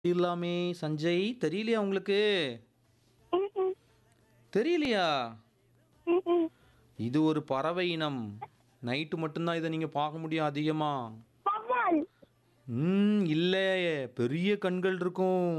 இல்லாமே சஞ்சய் தெரியலையா உங்களுக்கு ம்ம். தெரியலையா ம்ம். இது ஒரு பறவை இனம் நைட்டு மட்டும்தான் இதை நீங்கள் பார்க்க முடியும் அதிகமா வவ்வால் ம் இல்லை பெரிய கண்கள் இருக்கும்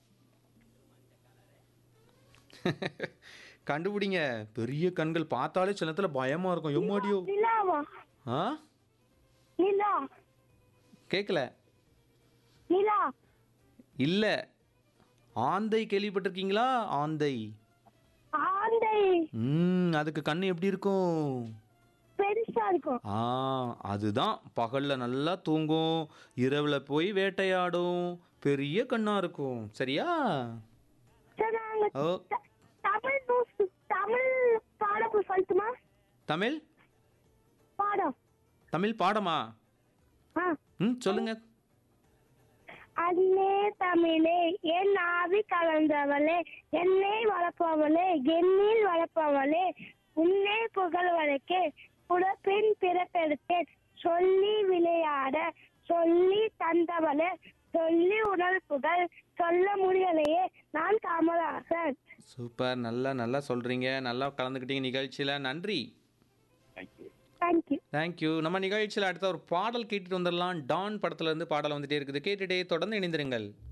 கண்டுபிடிங்க பெரிய கண்கள் பார்த்தாலே சில நேரத்தில் பயமா இருக்கும் எம்மாடியோ நிலாவா ஆ நிலா கேட்கல நிலா இல்லை ஆந்தை கேள்விப்பட்டிருக்கீங்களா ஆந்தை ஆந்தை ம் அதுக்கு கண்ணு எப்படி இருக்கும் பெருசா இருக்கும் ஆ அதுதான் பகல்ல நல்லா தூங்கும் இரவுல போய் வேட்டையாடும் பெரிய கண்ணா இருக்கும் சரியா சரி நாங்க ஓ த- தமிழ் நியூஸ் தமிழ் பாடம் சொல்லட்டுமா தமிழ் பாடம் தமிழ் பாடமா ஆ ம் சொல்லுங்க அன்னே தமிழே என் ஆவி கலந்தவளே என்னை வளர்ப்பவளே என்னில் வளர்ப்பவளே உன்னை புகழ்வதற்கே புறப்பின் பிறப்பெடுத்தேன் சொல்லி விளையாட சொல்லி தந்தவளே சொல்லி உணல் புகழ் சொல்ல முடியலையே நான் காமராசன் சூப்பர் நல்லா நல்லா சொல்றீங்க நல்லா கலந்துக்கிட்டீங்க நிகழ்ச்சியில நன்றி தேங்க்யூ தேங்க்யூ நம்ம நிகழ்ச்சியில் அடுத்த ஒரு பாடல் கேட்டுட்டு வந்துடலாம் டான் படத்துல இருந்து பாடல் வந்துட்டே இருக்குது கேட்டுட்டே தொடர்ந்து இணைந்திருங்கள்